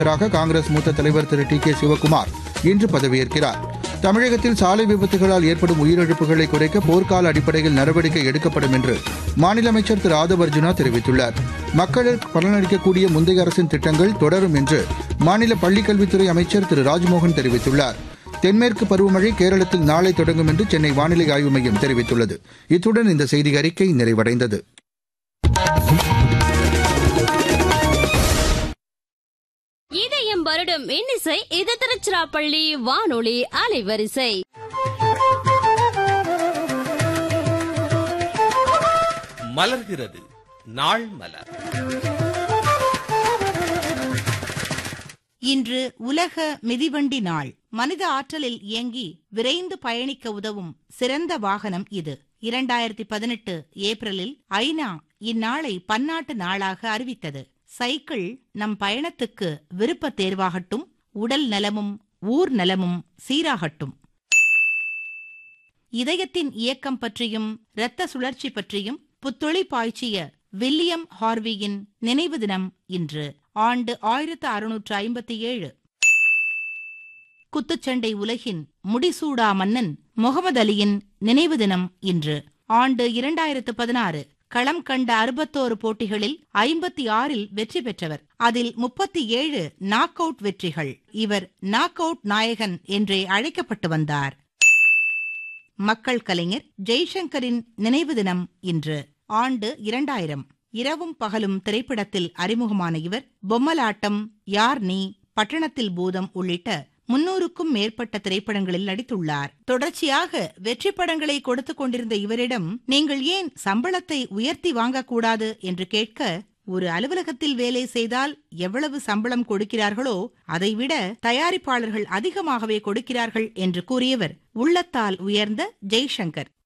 அமைச்சராக காங்கிரஸ் மூத்த தலைவர் திரு டி கே சிவக்குமார் இன்று பதவியேற்கிறார் தமிழகத்தில் சாலை விபத்துகளால் ஏற்படும் உயிரிழப்புகளை குறைக்க போர்க்கால அடிப்படையில் நடவடிக்கை எடுக்கப்படும் என்று மாநில அமைச்சர் திரு ஆதவ் அர்ஜுனா தெரிவித்துள்ளார் மக்களுக்கு பலனளிக்கக்கூடிய முந்தைய அரசின் திட்டங்கள் தொடரும் என்று மாநில பள்ளிக்கல்வித்துறை அமைச்சர் திரு ராஜ்மோகன் தெரிவித்துள்ளார் தென்மேற்கு பருவமழை கேரளத்தில் நாளை தொடங்கும் என்று சென்னை வானிலை ஆய்வு மையம் தெரிவித்துள்ளது இத்துடன் இந்த செய்தி அறிக்கை நிறைவடைந்தது இதயம் வருடம் இன்னிசை இது திருச்சிராப்பள்ளி வானொலி அலைவரிசை மலர்கிறது நாள் மலர் இன்று உலக மிதிவண்டி நாள் மனித ஆற்றலில் இயங்கி விரைந்து பயணிக்க உதவும் சிறந்த வாகனம் இது இரண்டாயிரத்தி பதினெட்டு ஏப்ரலில் ஐநா இந்நாளை பன்னாட்டு நாளாக அறிவித்தது சைக்கிள் நம் பயணத்துக்கு விருப்ப தேர்வாகட்டும் உடல் நலமும் ஊர் நலமும் சீராகட்டும் இதயத்தின் இயக்கம் பற்றியும் இரத்த சுழற்சி பற்றியும் புத்துளி பாய்ச்சிய வில்லியம் ஹார்வியின் நினைவு தினம் இன்று ஆண்டு ஆயிரத்து அறுநூற்று ஐம்பத்தி ஏழு குத்துச்சண்டை உலகின் முடிசூடா மன்னன் முகமது அலியின் நினைவு தினம் இன்று ஆண்டு இரண்டாயிரத்து பதினாறு களம் கண்ட அறுபத்தோரு போட்டிகளில் ஐம்பத்தி ஆறில் வெற்றி பெற்றவர் அதில் முப்பத்தி ஏழு நாக் அவுட் வெற்றிகள் இவர் நாக் அவுட் நாயகன் என்றே அழைக்கப்பட்டு வந்தார் மக்கள் கலைஞர் ஜெய்சங்கரின் நினைவு தினம் இன்று ஆண்டு இரண்டாயிரம் இரவும் பகலும் திரைப்படத்தில் அறிமுகமான இவர் பொம்மலாட்டம் யார் நீ பட்டணத்தில் பூதம் உள்ளிட்ட முன்னூறுக்கும் மேற்பட்ட திரைப்படங்களில் நடித்துள்ளார் தொடர்ச்சியாக வெற்றி படங்களை கொடுத்துக் கொண்டிருந்த இவரிடம் நீங்கள் ஏன் சம்பளத்தை உயர்த்தி வாங்கக்கூடாது என்று கேட்க ஒரு அலுவலகத்தில் வேலை செய்தால் எவ்வளவு சம்பளம் கொடுக்கிறார்களோ அதைவிட தயாரிப்பாளர்கள் அதிகமாகவே கொடுக்கிறார்கள் என்று கூறியவர் உள்ளத்தால் உயர்ந்த ஜெய்சங்கர்